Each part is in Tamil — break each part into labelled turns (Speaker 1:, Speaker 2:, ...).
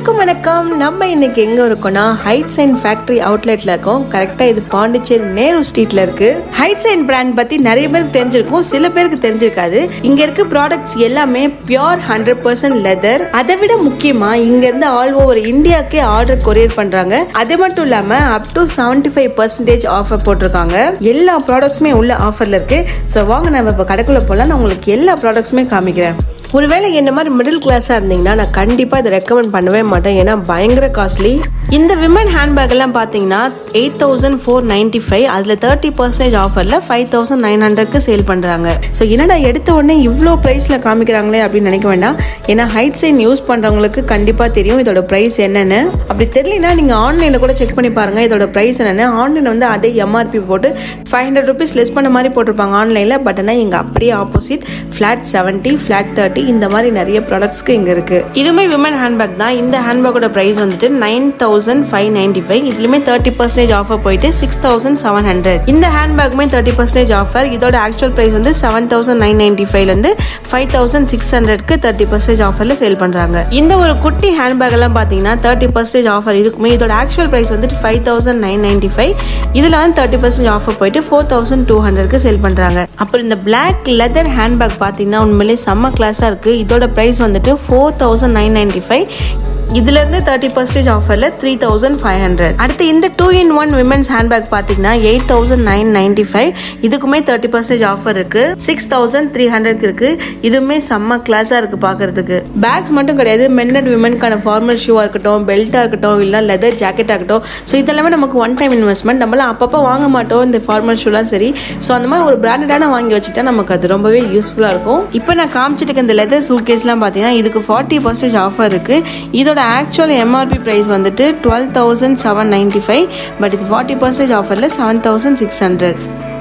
Speaker 1: எல்லாருக்கும் வணக்கம் நம்ம இன்னைக்கு எங்க இருக்கோம்னா ஹைட்ஸ் அண்ட் ஃபேக்டரி அவுட்லெட்ல இருக்கோம் கரெக்டா இது பாண்டிச்சேரி நேரு ஸ்ட்ரீட்ல இருக்கு ஹைட்ஸ் அண்ட் பிராண்ட் பத்தி நிறைய பேருக்கு தெரிஞ்சிருக்கும் சில பேருக்கு தெரிஞ்சிருக்காது இங்க இருக்க ப்ராடக்ட்ஸ் எல்லாமே பியோர் ஹண்ட்ரட் பர்சன்ட் லெதர் அதை விட முக்கியமா இங்க இருந்து ஆல் ஓவர் இந்தியாக்கே ஆர்டர் கொரியர் பண்றாங்க அது மட்டும் இல்லாம up to seventy five percentage offer போட்டிருக்காங்க எல்லா ப்ராடக்ட்ஸுமே உள்ள ஆஃபர்ல இருக்கு ஸோ வாங்க நம்ம இப்போ கடைக்குள்ள போலாம் நான் உங்களுக்கு எல்லா ப்ராடக்ட்ஸுமே காமிக்கிறேன் ஒருவேளை என்ன மாதிரி மிடில் கிளாஸாக இருந்தீங்கன்னா நான் கண்டிப்பாக இதை ரெக்கமெண்ட் பண்ணவே மாட்டேன் ஏன்னா பயங்கர காஸ்ட்லி இந்த விமன் ஹேண்ட்பேக் எல்லாம் பார்த்தீங்கன்னா eight thousand four ninety five அதில் தேர்ட்டி பர்சன்டேஜ் ஆஃபரில் ஃபைவ் தௌசண்ட் நைன் ஹண்ட்ரட்க்கு சேல் பண்ணுறாங்க ஸோ என்னடா எடுத்த உடனே இவ்வளோ ப்ரைஸில் காமிக்கிறாங்களே அப்படின்னு நினைக்க வேண்டாம் ஏன்னா ஹைட் சைன் யூஸ் பண்ணுறவங்களுக்கு கண்டிப்பாக தெரியும் இதோட ப்ரைஸ் என்னென்னு அப்படி தெரியலனா நீங்கள் ஆன்லைனில் கூட செக் பண்ணி பாருங்கள் இதோட ப்ரைஸ் என்னென்னு ஆன்லைன் வந்து அதே எம்ஆர்பி போட்டு ஃபைவ் ஹண்ட்ரட் ருபீஸ் லெஸ் பண்ண மாதிரி போட்டிருப்பாங்க ஆன்லைனில் பட் ஆனால் இங்கே அப்படியே opposite flat seventy flat thirty இந்த மாதிரி நிறைய ப்ராடக்ட்ஸ்க்கு இங்கே இருக்கு இதுவுமே விமன் ஹேண்ட்பேக் தான் இந்த ஹேண்ட்பேக்கோட ப்ரைஸ் வந்துட்டு nine thousand five ninety five இதுலையுமே தேர்ட்டி பர்சன்டேஜ் ஆஃபர் போயிட்டு சிக்ஸ் தௌசண்ட் செவன் ஹண்ட்ரட் இந்த ஹேண்ட்பேக்குமே தேர்ட்டி பர்சன்டேஜ் ஆஃபர் இதோட ஆக்சுவல் ப்ரைஸ் வந்து செவன் தௌசண்ட் நைன் நைன்டி ஃபைவ்லேருந்து ஃபைவ் தௌசண்ட் சிக்ஸ் ஹண்ட்ரட்க்கு தேர்ட்டி பர்சன்டேஜ் ஆஃபரில் சேல் பண்ணுறாங்க இந்த ஒரு குட்டி ஹேண்ட்பேக் எல்லாம் பார்த்தீங்கன்னா தேர்ட்டி பர்சன்டேஜ் ஆஃபர் இதுக்குமே இதோட ஆக்சுவல் ப்ரைஸ் வந்துட்டு five thousand nine ninety five இதில் வந்து தேர்ட்டி பர்சன்டேஜ் ஆஃபர் போயிட்டு ஃபோர் தௌசண்ட் டூ ஹண்ட்ரட்க்கு சேல் பண்ணுறாங்க அப்புறம் இந்த பிளாக் லெதர் ஹேண்ட்பேக் பார்த்தீங்கன்னா உண்மையிலே செம்ம கிளாஸாக இருக்குது இதோட ப்ரைஸ் வந்துட்டு four thousand nine ninety five இதுல இருந்து தேர்ட்டி பர்சன்டேஜ் ஆஃபர்ல த்ரீ தௌசண்ட் ஃபைவ் ஹண்ட்ரட் அடுத்து இந்த two in one women's handbag பாத்தீங்கன்னா eight thousand nine ninety five இதுக்குமே தேர்ட்டி பர்சன்டேஜ் ஆஃபர் இருக்கு சிக்ஸ் தௌசண்ட் த்ரீ ஹண்ட்ரட் இருக்கு இதுவுமே செம்ம கிளாஸா இருக்கு பாக்குறதுக்கு பேக்ஸ் மட்டும் கிடையாது மென் அண்ட் விமனுக்கான ஃபார்மல் ஷூவா இருக்கட்டும் பெல்ட்டா இருக்கட்டும் இல்ல லெதர் ஜாக்கெட் ஆகட்டும் ஸோ இதெல்லாமே நமக்கு ஒன் டைம் இன்வெஸ்ட்மெண்ட் நம்மளாம் அப்பப்போ வாங்க மாட்டோம் இந்த ஃபார்மல் ஷூலாம் சரி ஸோ அந்த மாதிரி ஒரு பிராண்டடான வாங்கி வச்சுட்டா நமக்கு அது ரொம்பவே யூஸ்ஃபுல்லா இருக்கும் இப்போ நான் காமிச்சிட்டு இருக்க இந்த லெதர் சூட் கேஸ்லாம் பார்த்தீங்கன்னா இதுக்கு ஃபார்ட்டி பர்சன்டேஜ் ஆஃபர் இருக்கு இதோட ஆக்சுவல் எம்ஆர்பி ப்ரைஸ் வந்துட்டு twelve thousand seven ninety five but இது ஃபார்ட்டி பர்சன்டேஜ் ஆஃபரில் செவன் தௌசண்ட் சிக்ஸ் ஹண்ட்ரட்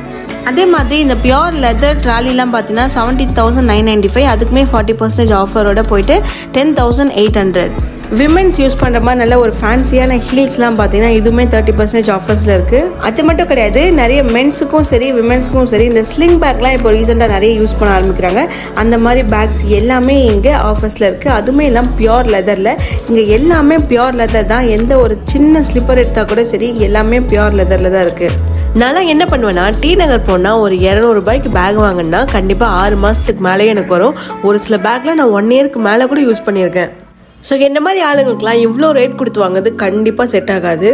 Speaker 1: அதே மாதிரி இந்த பியோர் லெதர் ட்ராலிலாம் பார்த்தீங்கன்னா seventy thousand nine ninety five அதுக்குமே ஃபார்ட்டி பர்சன்டேஜ் ஆஃபரோட போயிட்டு ten thousand eight hundred women's use பண்ணுற மாதிரி நல்ல ஒரு ஃபேன்சியான ஹீல்ஸ்லாம் பார்த்தீங்கன்னா இதுவுமே தேர்ட்டி பர்சன்டேஜ் ஆஃபர்ஸில் இருக்குது அது மட்டும் கிடையாது நிறைய மென்ஸுக்கும் சரி விமென்ஸுக்கும் சரி இந்த ஸ்லிங் பேக்லாம் இப்போ ரீசெண்டாக நிறைய யூஸ் பண்ண ஆரம்பிக்கிறாங்க அந்த மாதிரி பேக்ஸ் எல்லாமே இங்கே ஆஃபர்ஸில் இருக்குது அதுவுமே எல்லாம் பியோர் லெதரில் இங்கே எல்லாமே பியோர் லெதர் தான் எந்த ஒரு சின்ன ஸ்லிப்பர் எடுத்தால் கூட சரி எல்லாமே பியோர் லெதரில் தான் இருக்குது நான் என்ன பண்ணுவேன்னா டி நகர் போனால் ஒரு இரநூறுபாய்க்கு பேக் வாங்கினா கண்டிப்பாக ஆறு மாதத்துக்கு மேலேயே எனக்கு வரும் ஒரு சில பேக்கில் நான் ஒன் இயருக்கு மேலே கூட யூஸ் பண்ணியிருக்கேன் ஸோ என்ன மாதிரி ஆளுங்களுக்குலாம் இவ்வளோ ரேட் கொடுத்து வாங்குறது கண்டிப்பாக செட் ஆகாது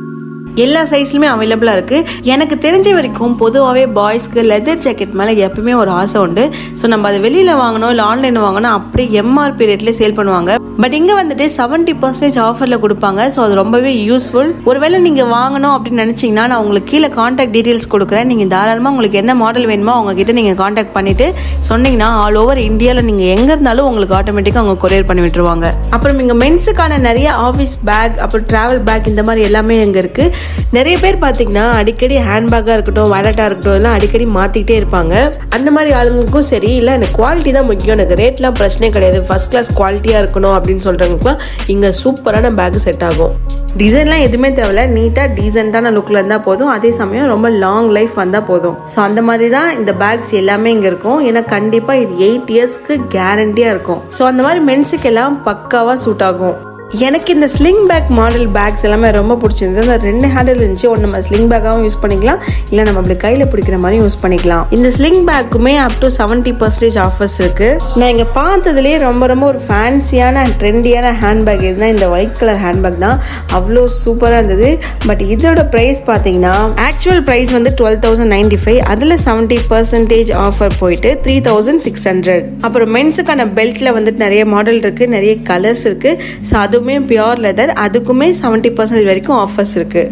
Speaker 1: எல்லா சைஸ்லையுமே அவைலபிளாக இருக்குது எனக்கு தெரிஞ்ச வரைக்கும் பொதுவாகவே பாய்ஸ்க்கு லெதர் ஜாக்கெட் மேலே எப்பவுமே ஒரு ஆசை உண்டு ஸோ நம்ம அதை வெளியில் வாங்கணும் இல்லை ஆன்லைனில் வாங்கணும் அப்படியே எம்ஆர்பி ரேட்லேயே சேல் பண்ணுவாங்க பட் இங்கே வந்துட்டு செவன்ட்டி பர்சன்டேஜ் ஆஃபரில் கொடுப்பாங்க ஸோ அது ரொம்பவே யூஸ்ஃபுல் ஒருவேளை நீங்கள் வாங்கணும் அப்படின்னு நினச்சிங்கன்னா நான் உங்களுக்கு கீழே காண்டாக்ட் டீட்டெயில்ஸ் கொடுக்குறேன் நீங்கள் தாராளமாக உங்களுக்கு என்ன மாடல் வேணுமோ அவங்க கிட்ட நீங்கள் காண்டாக்ட் பண்ணிட்டு சொன்னீங்கன்னா ஆல் ஓவர் இந்தியாவில் நீங்கள் எங்கே இருந்தாலும் உங்களுக்கு ஆட்டோமேட்டிக்காக அவங்க கொரியர் பண்ணி விட்டுருவாங்க அப்புறம் இங்கே மென்ஸுக்கான நிறைய ஆஃபீஸ் பேக் அப்புறம் ட்ராவல் பேக் இந்த மாதிரி எல்லாமே இங்கே இருக்குது நிறைய பேர் பார்த்தீங்கன்னா அடிக்கடி ஹேண்ட்பேக்காக இருக்கட்டும் வேலட்டாக இருக்கட்டும் எல்லாம் அடிக்கடி மாற்றிக்கிட்டே இருப்பாங்க அந்த மாதிரி ஆளுங்களுக்கும் சரி இல்லை எனக்கு குவாலிட்டி தான் முக்கியம் எனக்கு ரேட்லாம் பிரச்சனை கிடையாது ஃபர்ஸ்ட் கிளாஸ் குவாலிட்டியாக இருக்கணும் அப்படின்னு சொல்கிறவங்களுக்குலாம் இங்கே சூப்பரான பேக் செட் ஆகும் டிசைன்லாம் எதுவுமே தேவையில்ல நீட்டாக டீசெண்டான லுக்கில் இருந்தால் போதும் அதே சமயம் ரொம்ப லாங் லைஃப் வந்தால் போதும் ஸோ அந்த மாதிரி தான் இந்த பேக்ஸ் எல்லாமே இங்கே இருக்கும் ஏன்னா கண்டிப்பாக இது எயிட் இயர்ஸ்க்கு கேரண்டியாக இருக்கும் ஸோ அந்த மாதிரி மென்ஸுக்கு எல்லாம் பக்காவாக சூட் ஆகும் எனக்கு இந்த ஸ்லிங் பேக் மாடல் பேக்ஸ் எல்லாமே ரொம்ப பிடிச்சிருந்தது அந்த ரெண்டு ஹேண்டில் இருந்துச்சு ஒன்று நம்ம ஸ்லிங் பேக்காகவும் யூஸ் பண்ணிக்கலாம் இல்லை நம்ம அப்படி கையில் பிடிக்கிற மாதிரி யூஸ் பண்ணிக்கலாம் இந்த ஸ்லிங் பேக்குமே up to seventy percentage offers இருக்கு நான் இங்கே பார்த்ததுலேயே ரொம்ப ரொம்ப ஒரு ஃபேன்சியான ட்ரெண்டியான ஹேண்ட்பேக் இதுனா இந்த ஒயிட் கலர் ஹேண்ட்பேக் தான் அவ்வளோ சூப்பராக இருந்தது பட் இதோட ப்ரைஸ் பார்த்தீங்கன்னா ஆக்சுவல் ப்ரைஸ் வந்து டுவெல் தௌசண்ட் நைன்டி ஃபைவ் அதில் செவன்ட்டி பர்சன்டேஜ் ஆஃபர் போயிட்டு த்ரீ தௌசண்ட் சிக்ஸ் ஹண்ட்ரட் அப்புறம் மென்ஸுக்கான பெல்ட்டில் வந்துட்டு நிறைய மாடல் இருக்குது நிறைய கலர்ஸ் இருக்குது ஸோ அது அதுவுமே பியோர் லெதர் அதுக்குமே செவன்ட்டி பர்சன்டேஜ் வரைக்கும் ஆஃபர்ஸ் இருக்குது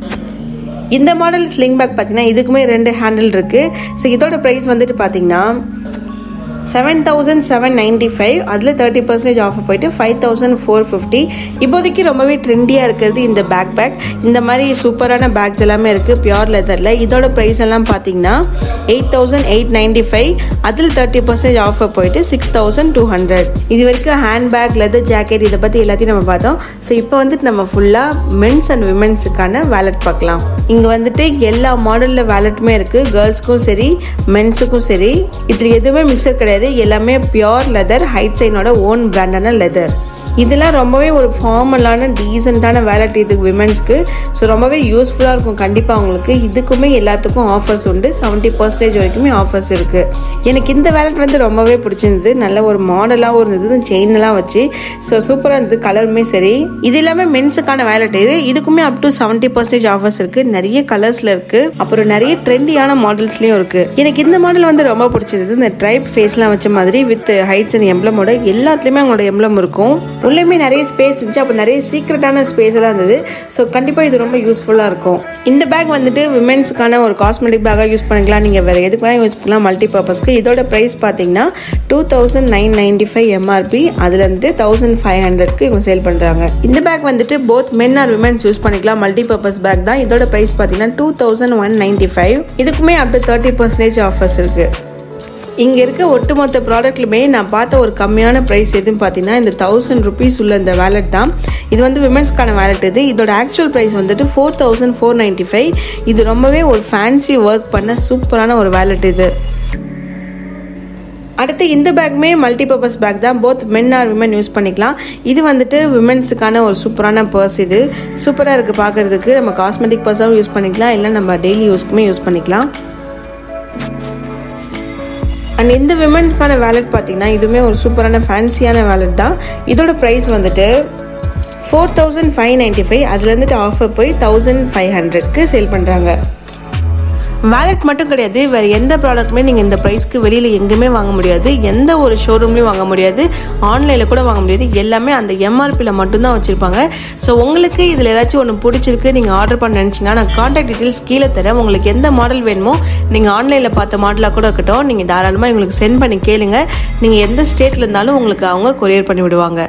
Speaker 1: இந்த மாடல் ஸ்லிங் பேக் பார்த்தீங்கன்னா இதுக்குமே ரெண்டு ஹேண்டில் இருக்குது ஸோ இதோட ப்ரைஸ் வந்துட்டு பார்த்தீங்கன்னா seven thousand seven ninety five அதில் தேர்ட்டி பர்சன்டேஜ் ஆஃபர் போயிட்டு ஃபைவ் தௌசண்ட் ஃபோர் ஃபிஃப்டி இப்போதைக்கு ரொம்பவே ட்ரெண்டியாக இருக்கிறது இந்த பேக் பேக் இந்த மாதிரி சூப்பரான பேக்ஸ் எல்லாமே இருக்குது பியோர் லெதரில் இதோட ப்ரைஸ் எல்லாம் பார்த்தீங்கன்னா eight thousand eight ninety five அதில் தேர்ட்டி பர்சன்டேஜ் ஆஃபர் போயிட்டு சிக்ஸ் தௌசண்ட் டூ ஹண்ட்ரட் இது வரைக்கும் ஹேண்ட் பேக் லெதர் ஜாக்கெட் இதை பற்றி எல்லாத்தையும் நம்ம பார்த்தோம் ஸோ இப்போ வந்துட்டு நம்ம ஃபுல்லாக மென்ஸ் அண்ட் விமென்ஸுக்கான வேலட் பார்க்கலாம் இங்கே வந்துட்டு எல்லா மாடலில் வேலட்டுமே இருக்குது கேர்ள்ஸ்க்கும் சரி மென்ஸுக்கும் சரி இதில் எதுவுமே மிக்சர் கிடையாது எல்லாமே பியோர் லெதர் ஹைட் சைனோட ஓன் பிராண்டான லெதர் இதெல்லாம் ரொம்பவே ஒரு ஃபார்மலான டீசெண்டான வேலட் இது விமென்ஸ்க்கு ஸோ ரொம்பவே யூஸ்ஃபுல்லாக இருக்கும் கண்டிப்பாக அவங்களுக்கு இதுக்குமே எல்லாத்துக்கும் ஆஃபர்ஸ் உண்டு செவன்ட்டி பர்சன்டேஜ் வரைக்குமே ஆஃபர்ஸ் இருக்குது எனக்கு இந்த வேலட் வந்து ரொம்பவே பிடிச்சிருந்தது நல்ல ஒரு மாடலாகவும் இருந்தது செயின்லாம் வச்சு ஸோ சூப்பராக இருந்தது கலருமே சரி இது எல்லாமே மென்ஸுக்கான வேலட் இது இதுக்குமே up to seventy percentage offers இருக்குது நிறைய கலர்ஸில் இருக்குது அப்புறம் நிறைய ட்ரெண்டியான மாடல்ஸ்லேயும் இருக்குது எனக்கு இந்த மாடல் வந்து ரொம்ப பிடிச்சது இந்த ட்ரைப் ஃபேஸ்லாம் வச்ச மாதிரி வித் ஹைட்ஸ் அண்ட் எம்ப்ளமோட எல்லாத்துலேயுமே அவங்களோட எம்ப்ளம் இருக்கும் உள்ளேயுமே நிறைய ஸ்பேஸ் இருந்துச்சு அப்போ நிறைய சீக்ரெட்டான ஸ்பேஸ் எல்லாம் இருந்தது ஸோ கண்டிப்பாக இது ரொம்ப யூஸ்ஃபுல்லாக இருக்கும் இந்த பேக் வந்துட்டு விமென்ஸுக்கான ஒரு காஸ்மெட்டிக் பேக்காக யூஸ் பண்ணிக்கலாம் நீங்கள் வேறு எதுக்கு வேணால் யூஸ் பண்ணலாம் மல்டி பர்பஸ்க்கு இதோட ப்ரைஸ் பார்த்தீங்கன்னா two thousand nine ninety five MRP அதில் வந்துட்டு தௌசண்ட் ஃபைவ் ஹண்ட்ரட்க்கு இவங்க சேல் பண்ணுறாங்க இந்த பேக் வந்துட்டு both men or women's use பண்ணிக்கலாம் மல்டி பர்பஸ் பேக் தான் இதோட ப்ரைஸ் பார்த்தீங்கன்னா two thousand one ninety five இதுக்குமே up to thirty percentage offers இருக்குது இங்கே இருக்க ஒட்டுமொத்த ப்ராடக்ட்லுமே நான் பார்த்த ஒரு கம்மியான ப்ரைஸ் எதுன்னு பார்த்தீங்கன்னா இந்த தௌசண்ட் ருபீஸ் உள்ள இந்த வேலட் தான் இது வந்து விமென்ஸ்க்கான வேலட் இது இதோட ஆக்சுவல் ப்ரைஸ் வந்துட்டு four thousand four ninety five இது ரொம்பவே ஒரு ஃபேன்சி ஒர்க் பண்ண சூப்பரான ஒரு வேலட் இது அடுத்து இந்த பேக்குமே மல்டிபர்பஸ் பேக் தான் both men or women use பண்ணிக்கலாம் இது வந்துட்டு விமென்ஸுக்கான ஒரு சூப்பரான பர்ஸ் இது சூப்பராக இருக்குது பார்க்குறதுக்கு நம்ம காஸ்மெட்டிக் பர்ஸாகவும் யூஸ் பண்ணிக்கலாம் இல்லை நம்ம டெய்லி யூஸ்க்குமே யூஸ் பண்ணிக்கலாம் அண்ட் இந்த விமென்ஸ்க்கான வேலட் பார்த்தீங்கன்னா இதுவுமே ஒரு சூப்பரான ஃபேன்சியான வேலட் தான் இதோட ப்ரைஸ் வந்துட்டு four thousand five ninety five அதுலேருந்துட்டு ஆஃபர் போய் தௌசண்ட் ஃபைவ் ஹண்ட்ரட்க்கு சேல் பண்ணுறாங்க வேலட் மட்டும் கிடையாது வேறு எந்த ப்ராடக்ட்டுமே நீங்கள் இந்த ப்ரைஸ்க்கு வெளியில் எங்கேயுமே வாங்க முடியாது எந்த ஒரு ஷோரூம்லேயும் வாங்க முடியாது ஆன்லைனில் கூட வாங்க முடியாது எல்லாமே அந்த எம்ஆர்பியில் மட்டும்தான் வச்சுருப்பாங்க ஸோ உங்களுக்கு இதில் ஏதாச்சும் ஒன்று பிடிச்சிருக்கு நீங்கள் ஆர்டர் பண்ண நினச்சிங்கன்னா நான் காண்டாக்ட் டீட்டெயில்ஸ் கீழே தரேன் உங்களுக்கு எந்த மாடல் வேணுமோ நீங்கள் ஆன்லைனில் பார்த்த மாடலாக கூட இருக்கட்டும் நீங்கள் தாராளமாக எங்களுக்கு சென்ட் பண்ணி கேளுங்க நீங்கள் எந்த ஸ்டேட்டில் இருந்தாலும் உங்களுக்கு அவங்க கொரியர் பண்ணி விடுவாங்க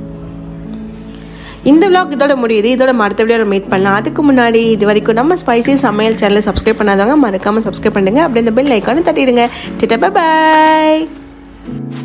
Speaker 1: இந்த விளாக் இதோட முடியுது இதோட அடுத்த வீடியோ மீட் பண்ணலாம் அதுக்கு முன்னாடி இது வரைக்கும் நம்ம ஸ்பைசி சமையல் சேனலை சப்ஸ்கிரைப் பண்ணாதவங்க மறக்காமல் சப்ஸ்கிரைப் பண்ணுங்க அப்படியே இந்த பெல் ஐக்கானு தட்டிடுங்க சிட்ட பாய்